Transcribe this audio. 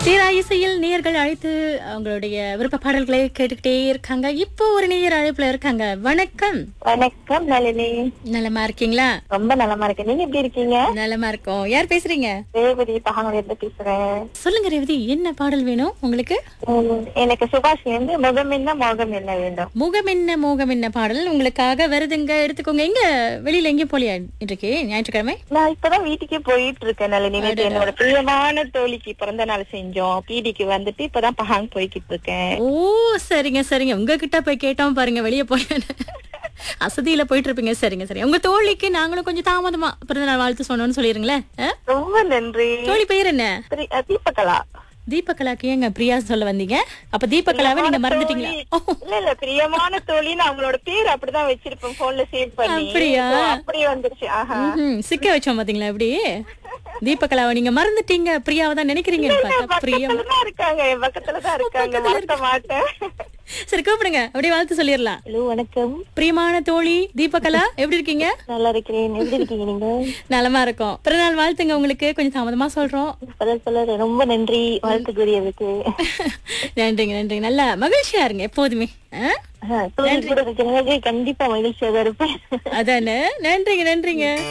சீரா இசையில் நேயர்கள் அழைத்து அவங்களுடைய விருப்ப பாடல்களை கேட்டுக்கிட்டே இருக்காங்க இப்போ ஒரு நேயர் அழைப்புல இருக்காங்க வணக்கம் வணக்கம் நளினி நலமா இருக்கீங்களா ரொம்ப நலமா இருக்கேன் நீங்க எப்படி இருக்கீங்க நலமா இருக்கோம் யார் பேசுறீங்க ரேவதி பகங்கள் இருந்து பேசுறேன் சொல்லுங்க ரேவதி என்ன பாடல் வேணும் உங்களுக்கு உம், எனக்கு சுபாஷ் வந்து முகம் என்ன மோகம் என்ன வேண்டும் முகம் என்ன மோகம் என்ன பாடல் உங்களுக்காக வருதுங்க எடுத்துக்கோங்க எங்க வெளியில எங்கேயும் போலியா இன்றைக்கு ஞாயிற்றுக்கிழமை நான் இப்பதான் வீட்டுக்கே போயிட்டு இருக்கேன் நளினி நேத்து என்னோட பிரியமான தோழிக்கு பிறந்த நாள் செஞ்சோம் பீடிக்கு வந்துட்டு இப்பதான் பகாங் போய்கிட்டு இருக்கேன் ஓ சரிங்க சரிங்க உங்ககிட்ட போய் கேட்டோம் பாருங்க வெளியே போய் அசதியில போயிட்டு இருப்பீங்க சரிங்க சரி உங்க தோழிக்கு நாங்களும் கொஞ்சம் தாமதமா பிறந்தநாள் வாழ்த்து சொன்னோம்னு சொல்லிருங்களேன் ஆ? ரொம்ப நன்றி தோழி பெயர் என்ன பிரி- அஹ், தீபகலா தீபகலாக்கு ஏங்க பிரியா சொல்ல வந்தீங்க அப்ப தீபகலாவை நீங்க மறந்துட்டீங்களா ஓ, இல்ல இல்ல பிரியமான தோழின்னு அவங்களோட பேர் அப்படிதான் வச்சிருப்பேன் போன்ல சேவ் பண்ணி அப்படியா? So, அப்படி வந்துருச்சு ஆஹா ம்ஹும். சிக்க வச்சோம் பாத்தீங்களா எப்படி தீபகலாவை நீங்க மறந்துட்டீங்க பிரியாவை தான் நினைக்கிறீங்கன்னு பார்த்தா பிரியா பக்கத்துலதான் இருக்காங்க என் பக்கத்துலதான் இருக்காங்க மறக்க மாட்டேன் சரி கூப்பிடுங்க அப்படியே வாழ்த்து சொல்லிடலாம் ஹலோ வணக்கம் பிரியமான தோழி தீபகலா எப்படி இருக்கீங்க நல்லா இருக்கிறேன் எப்படி இருக்கீங்க நீங்க நலமா இருக்கும் பிறநாள் வாழ்த்துங்க உங்களுக்கு கொஞ்சம் தாமதமா சொல்றோம் பலர் பலர் ரொம்ப நன்றி வாழ்த்துக்குரியதுக்கு நன்றிங்க நன்றிங்க நல்லா மகிழ்ச்சியா இருங்க எப்போதுமே ஆ? ஆஹ், தோழி கூட இருக்கிறவங்க கண்டிப்பா மகிழ்ச்சியாக இருப்பேன் அதானே நன்றிங்க நன்றிங்க